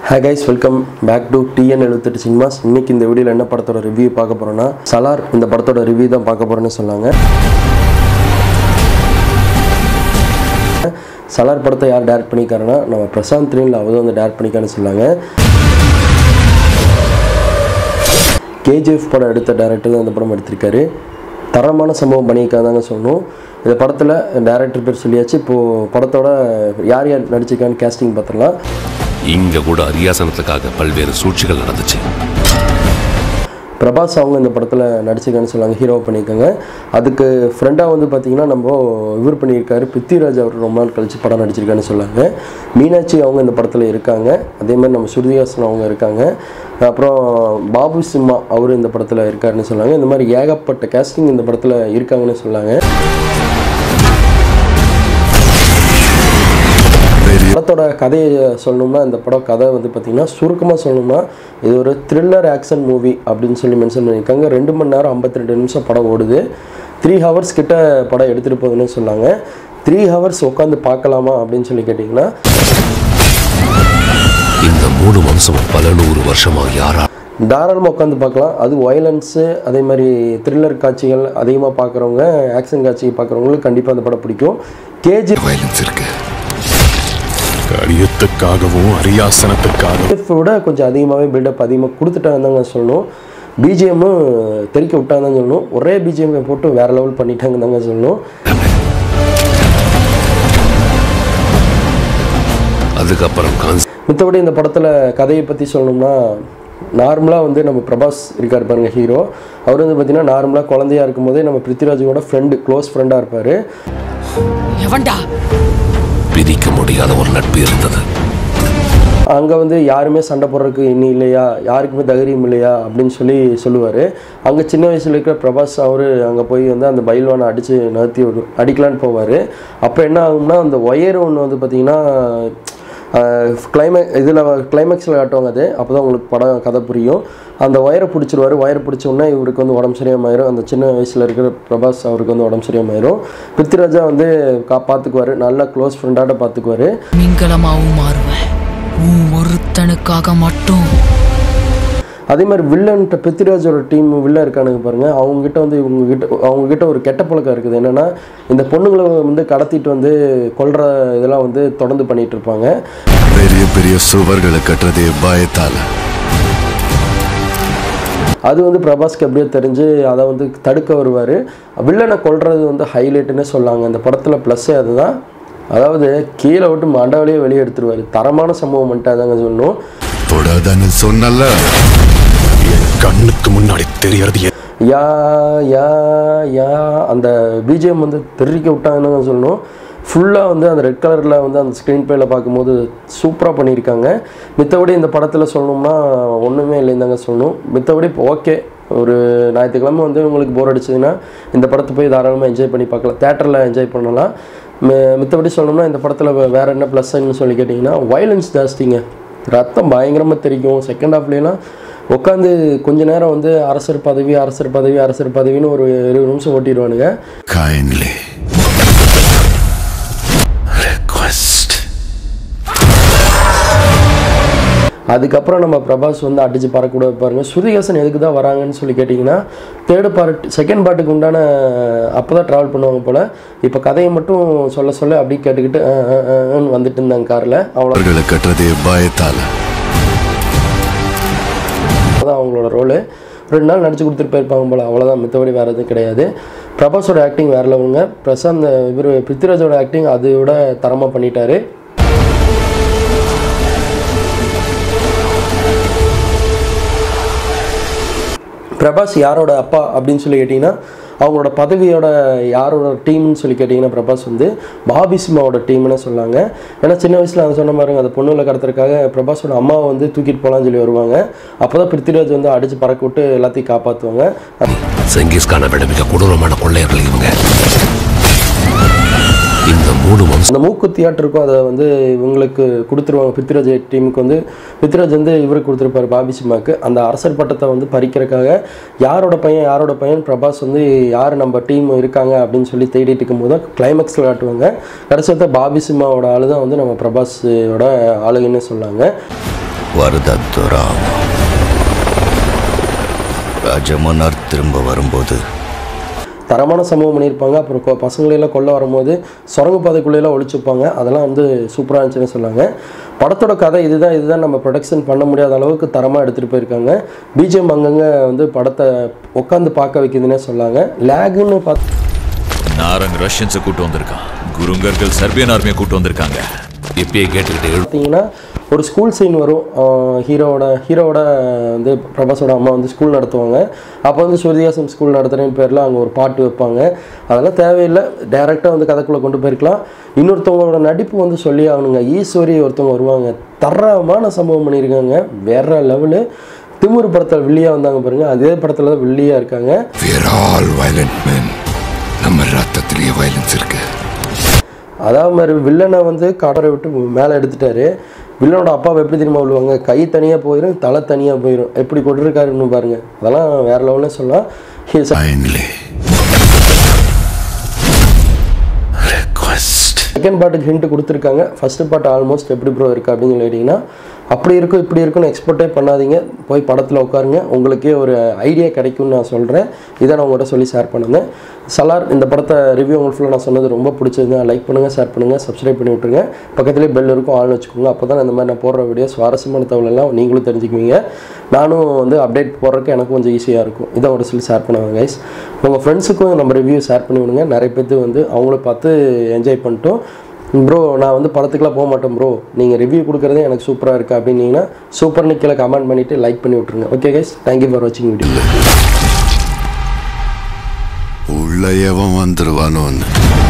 Hey guys welcome back to TN எழுபத்தெட்டு cinemas இன்னைக்கு இந்த வீடியோவில் என்ன படத்தோட ரிவ்யூ பார்க்க போகிறோன்னா சலார் இந்த படத்தோட ரிவ்யூ தான் பார்க்க போகிறோன்னு சொன்னாங்க சலார் படத்தை யார் டேரக்ட் பண்ணியிருக்காருன்னா நம்ம பிரசாந்த் த்ரீனில் அவர் வந்து டேரக்ட் பண்ணிக்கான்னு சொன்னாங்க கேஜிஎஃப் படம் எடுத்த டேரக்டர் தான் இந்த படம் எடுத்திருக்காரு தரமான சம்பவம் பண்ணியிருக்காதாங்க சொல்லணும் இந்த படத்தில் டேரக்டர் பேர் சொல்லியாச்சு இப்போது படத்தோட யார் யார் நடிச்சிருக்கான்னு கேஸ்டிங் பார்த்துடலாம் இங்க கூட அரியாசனத்துக்காக பல்வேறு சூழ்ச்சிகள் நடந்துச்சு பிரபாஸ் அவங்க இந்த படத்தில் நடிச்சிருக்கான்னு சொல்லுவாங்க ஹீரோ பண்ணியிருக்காங்க அதுக்கு ஃப்ரெண்டாக வந்து பார்த்தீங்கன்னா நம்ம இவர் பண்ணியிருக்காரு பிருத்திவிராஜ் அவர் ரொம்ப நாள் கழிச்சு படம் நடிச்சிருக்கான்னு சொல்லாங்க மீனாட்சி அவங்க இந்த படத்தில் இருக்காங்க அதே மாதிரி நம்ம ஸ்ருதிஹாசன் அவங்க இருக்காங்க அப்புறம் பாபு சிம்மா அவர் இந்த படத்தில் இருக்காருன்னு சொன்னாங்க இந்த மாதிரி ஏகப்பட்ட கேஸ்டிங் இந்த படத்தில் இருக்காங்கன்னு சொன்னாங்க படத்தோட கதையை சொல்லணும்னா இந்த படம் கதை வந்து பார்த்திங்கன்னா சுருக்கமாக சொல்லணும்னா இது ஒரு த்ரில்லர் ஆக்ஷன் மூவி அப்படின்னு சொல்லி மென்ஷன் பண்ணியிருக்காங்க ரெண்டு மணி நேரம் ஐம்பத்தி ரெண்டு நிமிஷம் படம் ஓடுது த்ரீ ஹவர்ஸ் கிட்ட படம் எடுத்துகிட்டு போகுதுன்னு சொன்னாங்க த்ரீ ஹவர்ஸ் உட்காந்து பார்க்கலாமா அப்படின்னு சொல்லி கேட்டிங்கன்னா இந்த மூணு வம்சமும் பல நூறு வருஷமா யாரா தாராளமாக உட்காந்து பார்க்கலாம் அது வயலன்ஸு அதே மாதிரி த்ரில்லர் காட்சிகள் அதிகமாக பார்க்குறவங்க ஆக்ஷன் காட்சி பார்க்குறவங்களுக்கு கண்டிப்பாக அந்த படம் பிடிக்கும் கேஜி வயலன்ஸ் இருக்கு கடியத்துக்காகவும் அரியாசனத்துக்காகவும் எஃப் விட கொஞ்சம் அதிகமாகவே பில்டப் அதிகமாக கொடுத்துட்டாங்கன்னு தான் சொல்லணும் பிஜிஎம்மும் தெறிக்க விட்டாங்கன்னு சொல்லணும் ஒரே பிஜிஎம் போட்டு வேற லெவல் பண்ணிட்டாங்கன்னு தாங்க சொல்லணும் அதுக்கப்புறம் கான்ஸ் மித்தபடி இந்த படத்தில் கதையை பற்றி சொல்லணும்னா நார்மலாக வந்து நம்ம பிரபாஸ் இருக்கார் பாருங்க ஹீரோ அவர் வந்து பார்த்தீங்கன்னா நார்மலாக குழந்தையா இருக்கும்போதே நம்ம பிருத்திராஜோட ஃப்ரெண்டு க்ளோஸ் ஃப்ரெண்டாக இருப்பார் எவன்டா பிரிக்க முடியாத ஒரு நட்பு இருந்தது அங்கே வந்து யாருமே சண்டை போடுறதுக்கு இன்னும் இல்லையா யாருக்குமே தைரியம் இல்லையா அப்படின்னு சொல்லி சொல்லுவார் அங்கே சின்ன வயசில் இருக்கிற பிரபாஸ் அவர் அங்கே போய் வந்து அந்த பைல்வானை அடித்து நிறுத்தி விடு அடிக்கலான்னு போவார் அப்போ என்ன ஆகும்னா அந்த ஒயர் ஒன்று வந்து பார்த்திங்கன்னா கிளைமே இதில் கிளைமேக்ஸில் காட்டுவாங்க அது அப்போ தான் உங்களுக்கு படம் கதை புரியும் அந்த ஒயரை பிடிச்சிருவாரு ஒயரை பிடிச்ச உடனே இவருக்கு வந்து உடம்பு சரியாமாயிரும் அந்த சின்ன வயசில் இருக்கிற பிரபாஸ் அவருக்கு வந்து உடம்பு சரியாமாயிரும் பிருத்திராஜா வந்து கா பார்த்துக்குவார் நல்லா க்ளோஸ் ஃப்ரெண்டாட்ட பார்த்துக்குவாரு மின்கலமாவும் மாறுவேன் உன் ஒருத்தனுக்காக மட்டும் அதே மாதிரி வில்லன்ட்ட பிருத்திராஜோட டீம் வில்லன் இருக்கானுங்க பாருங்க அவங்க கிட்ட வந்து இவங்க கிட்ட அவங்க கிட்ட ஒரு கெட்ட பழக்கம் இருக்குது என்னன்னா இந்த பொண்ணுங்களை வந்து கடத்திட்டு வந்து கொல்ற இதெல்லாம் வந்து தொடர்ந்து பண்ணிட்டு இருப்பாங்க பெரிய பெரிய சுவர்களை கட்டுறதே பயத்தால அது வந்து பிரபாஸ்க்கு எப்படியோ தெரிஞ்சு அதை வந்து தடுக்க வருவார் வில்லனை கொல்றது வந்து ஹைலைட்டுன்னே சொல்லாங்க இந்த படத்தில் ப்ளஸ்ஸே அதுதான் அதாவது கீழே விட்டு மண்டவலையே வெளியே எடுத்துருவார் தரமான சம்பவம் பண்ணிட்டு அதாங்க சொல்லணும் தொடாதன்னு சொன்னல என் கண்ணுக்கு முன்னாடி தெரியறது எ- யா யா யா அந்த பிஜிஎம் வந்து தெரிவிக்க விட்டாங்கன்னு சொல்லணும் ஃபுல்லாக வந்து அந்த ரெட் கலரில் வந்து அந்த ஸ்க்ரீன் பிளேயில் பார்க்கும்போது சூப்பராக பண்ணியிருக்காங்க மித்தபடி இந்த படத்தில் சொல்லணும்னா ஒன்றுமே இல்லைந்தாங்க சொல்லணும் மித்தபடி இப்போ ஓகே ஒரு ஞாயிற்றுக்கிழமை வந்து உங்களுக்கு போர் அடிச்சதுன்னா இந்த படத்தை போய் தாராளமாக என்ஜாய் பண்ணி பார்க்கலாம் தேட்டரில் என்ஜாய் பண்ணலாம் மி- மித்தபடி சொல்லணும்னா இந்த படத்தில் வேறு என்ன ப்ளஸ்ன்னு சொல்லி கேட்டிங்கன்னா வயலன்ஸ் ஜாஸ்திங்க ரத்தம் பயங்கரமாக தெரிக்கும் செகண்ட் ஹாஃப்லாம் உட்காந்து கொஞ்ச நேரம் வந்து அரசர் பதவி அரசர் பதவி அரசர் பதவின்னு ஒரு இருபது நிமிஷம் ஓட்டிடுவானுங்க kindly request அதுக்கப்புறம் நம்ம பிரபாஸ் வந்து அடிச்சு பறக்கூட பாருங்க ஸ்ருதிஹாசன் எதுக்கு தான் வராங்கன்னு சொல்லி கேட்டிங்கன்னா தேர்டு பார்ட் செகண்ட் பார்ட்டுக்கு உண்டான அப்போ தான் ட்ராவல் பண்ணுவாங்க போல் இப்போ கதையை மட்டும் சொல்ல சொல்ல அப்படி கேட்டுக்கிட்டு அஹ், அஹ், அஹ்ன்னு வந்துட்டு இருந்தாங்க காரில் அவ்வளோ சுவர்களை கட்டுறதே பயத்தால தான் அவங்களோட ரோலு ரெண்டு நாள் நடிச்சு கொடுத்துட்டு போயிருப்பாங்க போல் அவ்வளோதான் மித்தபடி வேறு எதுவும் கிடையாது பிரபாஸோட ஆக்டிங் வேறு லெவலுங்க பிரசாந்த் இவர் பிருத்திராஜோட ஆக்டிங் அதை விட தரமாக பண்ணிட்டாரு பிரபாஸ் யாரோட அப்பா அப்படின்னு சொல்லி கேட்டிங்கன்னா அவங்களோட பதவியோட யாரோட டீம்னு சொல்லி கேட்டிங்கன்னா பிரபாஸ் வந்து பாபி சிம்மாவோட டீம்னு சொன்னாங்க ஏன்னா சின்ன வயசில் அதை சொன்ன பாருங்க அந்த பொண்ணுல கடத்துறதுக்காக பிரபாஸோட அம்மாவை வந்து தூக்கிட்டு போகலான்னு சொல்லி வருவாங்க அப்போ தான் பிருத்திராஜ் வந்து அடித்து பறக்க விட்டு எல்லாத்தையும் காப்பாற்றுவாங்க செங்கிஸ்கானை விட மிக கொடூரமான கொள்ளையர்கள் இவங்க இந்த மூணு வம்சம் அந்த மூக்குத்தியாட்டு இருக்கும் அதை வந்து இவங்களுக்கு கொடுத்துருவாங்க பிருத்திராஜ் டீமுக்கு வந்து பிருத்திராஜ் வந்து இவருக்கு கொடுத்துருப்பாரு பாபி சிம்மாக்கு அந்த அரசர் பட்டத்தை வந்து பறிக்கிறதுக்காக யாரோட பையன் யாரோட பையன் பிரபாஸ் வந்து யார் நம்ம டீம் இருக்காங்க அப்படின்னு சொல்லி தேடிட்டு இருக்கும்போது தான் கிளைமேக்ஸில் காட்டுவாங்க கடைசியத்தை பாபி சிம்மாவோட ஆளு தான் வந்து நம்ம பிரபாஸோட ஆளுங்கன்னு சொன்னாங்க வரதத்துராம் ராஜமன்னர் திரும்ப வரும்போது தரமான சம்பவம் பண்ணியிருப்பாங்க அப்புறம் கொ- பசங்களையெல்லாம் கொல்ல வரும்போது சுரங்க பாதைக்குள்ளேயெல்லாம் ஒழிச்சுப்பாங்க அதெல்லாம் வந்து சூப்பராக இருந்துச்சுன்னு சொன்னாங்க படத்தோட கதை இதுதான் இதுதான் நம்ம ப்ரொடக்ஷன் பண்ண முடியாத அளவுக்கு தரமாக எடுத்துகிட்டு போயிருக்காங்க பிஜிஎம் அங்கங்கே வந்து படத்தை உட்காந்து பார்க்க வைக்குதுன்னே சொன்னாங்க லேகுன்னு பார்த்து நாரங் ரஷ்யன்ஸை கூட்டு வந்திருக்கான் குருங்கர்கள் சர்பியன் ஆர்மியை கூட்டு வந்திருக்காங்க இப்பயே கேட்டுக்கிட்டு எழு பார்த்தீங்கன்னா ஒரு ஸ்கூல் சீன் வரும் ஆஹ் ஹீரோவோட ஹீரோவோட வந்து பிரபாஸோட அம்மா வந்து ஸ்கூல் நடத்துவாங்க அப்போ வந்து ஸ்ருதியாசம் ஸ்கூல் நடத்துகிறேன்னு பேரில் அங்கே ஒரு பாட்டு வைப்பாங்க அதெல்லாம் தேவையில்லை டைரெக்டாக வந்து கதைக்குள்ளே கொண்டு போயிருக்கலாம் இன்னொருத்தவங்களோட நடிப்பு வந்து சொல்லி ஆகணுங்க ஈஸ்வரி ஒருத்தவங்க வருவாங்க தரமான சம்பவம் பண்ணியிருக்காங்க வேற லெவலு திமுரு படத்தில் வில்லியாக வந்தாங்க பாருங்க அதே படத்தில் தான் வில்லியாக இருக்காங்க We are all violent men. நம்ம ரத்தத்திலேயே வயலன்ஸ் இருக்கு அதாவது மாதிரி வில்லனை வந்து கடரை விட்டு மேலே எடுத்துட்டாரு வில்லனோட அப்பாவை எப்படி தெரியுமா விழுவாங்க கை தனியாக போயிடும் தலை தனியாக போயிடும் எப்படி கொண்டிருக்காருன்னு பாருங்க அதெல்லாம் வேற லெவல்னே சொல்லலாம் He is a Finally. Request. Second பார்ட்டுக்கு ஹிண்ட் கொடுத்துருக்காங்க ஃபஸ்ட்டு பார்ட் ஆல்மோஸ்ட் எப்படி ப்ரோ இருக்குது அப்படின்னு சொல்லிட்டீங்கன்னா அப்படி இருக்கும் இப்படி இருக்கும்னு எக்ஸ்பெக்டே பண்ணாதீங்க போய் படத்தில் உட்காருங்க உங்களுக்கே ஒரு ஐடியா கிடைக்கும்னு நான் சொல்கிறேன் இதை நான் உங்கள்கிட்ட சொல்லி ஷேர் பண்ணுங்கள் சலார் இந்த படத்தை ரிவ்யூ உங்களுக்கு ஃபுல்லாக நான் சொன்னது ரொம்ப பிடிச்சதுங்க லைக் பண்ணுங்கள் ஷேர் பண்ணுங்கள் சப்ஸ்கிரைப் பண்ணி விட்ருங்க பக்கத்துலேயே பெல் இருக்கும் ஆள்னு வச்சுக்கோங்க அப்போ தான் இந்த மாதிரி நான் போடுற வீடியோ சுவாரஸ்யமான தகவல் எல்லாம் நீங்களும் தெரிஞ்சுக்குவீங்க நானும் வந்து அப்டேட் போடுறதுக்கு எனக்கு கொஞ்சம் ஈஸியாக இருக்கும் இதை ஒரு சொல்லி ஷேர் பண்ணுவாங்க கைஸ் உங்கள் ஃப்ரெண்ட்ஸுக்கும் நம்ம ரிவ்யூ ஷேர் பண்ணி விடுங்க நிறைய பேர்த்து வந்து அவங்கள பார்த்து என்ஜாய் பண்ணிட்டோம் ப்ரோ நான் வந்து படத்துக்குலாம் போக மாட்டேன் ப்ரோ நீங்கள் ரிவ்யூ கொடுக்குறதே எனக்கு சூப்பராக இருக்குது அப்படின்னீங்கன்னா சூப்பர்னு கீழே கமெண்ட் பண்ணிவிட்டு லைக் பண்ணி விட்ருங்க ஓகே கைஸ் தேங்க்யூ ஃபார் வாட்சிங் வீடியோ உள்ள எவன் வந்துருவானோன்னு